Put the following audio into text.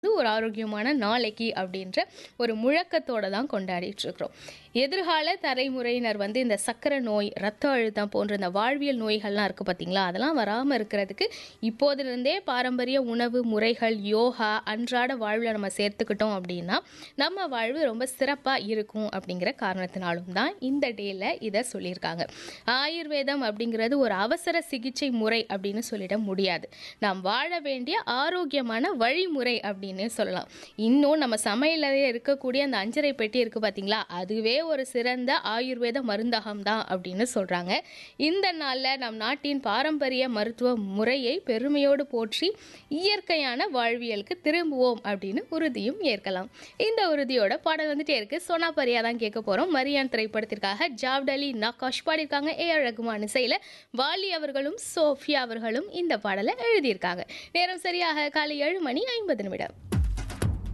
ஒரு ஆரோக்கியமான நாளைக்கு அப்படின்ற ஒரு முழக்கத்தோட தான் கொண்டாடிட்டு இருக்கிறோம் எதிர்கால தலைமுறையினர் வந்து இந்த சக்கரை நோய் ரத்த அழுத்தம் போன்ற இந்த வாழ்வியல் நோய்கள்லாம் இருக்குது பார்த்தீங்களா அதெல்லாம் வராமல் இருக்கிறதுக்கு இப்போதிலிருந்தே பாரம்பரிய உணவு முறைகள் யோகா அன்றாட வாழ்வில் நம்ம சேர்த்துக்கிட்டோம் அப்படின்னா நம்ம வாழ்வு ரொம்ப சிறப்பாக இருக்கும் அப்படிங்கிற காரணத்தினாலும் தான் இந்த டேல இதை சொல்லியிருக்காங்க ஆயுர்வேதம் அப்படிங்கிறது ஒரு அவசர சிகிச்சை முறை அப்படின்னு சொல்லிட முடியாது நாம் வாழ வேண்டிய ஆரோக்கியமான வழிமுறை அப்படின்னு சொல்லலாம் இன்னும் நம்ம சமையலறையில் இருக்கக்கூடிய அந்த அஞ்சரை பெட்டி இருக்குது பார்த்தீங்களா அதுவே ஒரு சிறந்த ஆயுர்வேத மருந்தகம் தான் அப்படின்னு சொல்கிறாங்க இந்த நாளில் நம் நாட்டின் பாரம்பரிய மருத்துவ முறையை பெருமையோடு போற்றி இயற்கையான வாழ்வியலுக்கு திரும்புவோம் அப்படின்னு உறுதியும் ஏற்கலாம் இந்த உறுதியோட பாடல் வந்துட்டே இருக்கு சோனா பரியா தான் கேட்க போகிறோம் மரியான் திரைப்படத்திற்காக ஜாவ்டலி நகாஷ் பாடியிருக்காங்க ஏ ஆர் ரகுமான் இசையில் வாலி அவர்களும் சோஃபியா அவர்களும் இந்த பாடலை எழுதியிருக்காங்க நேரம் சரியாக காலை ஏழு மணி ஐம்பது நிமிடம்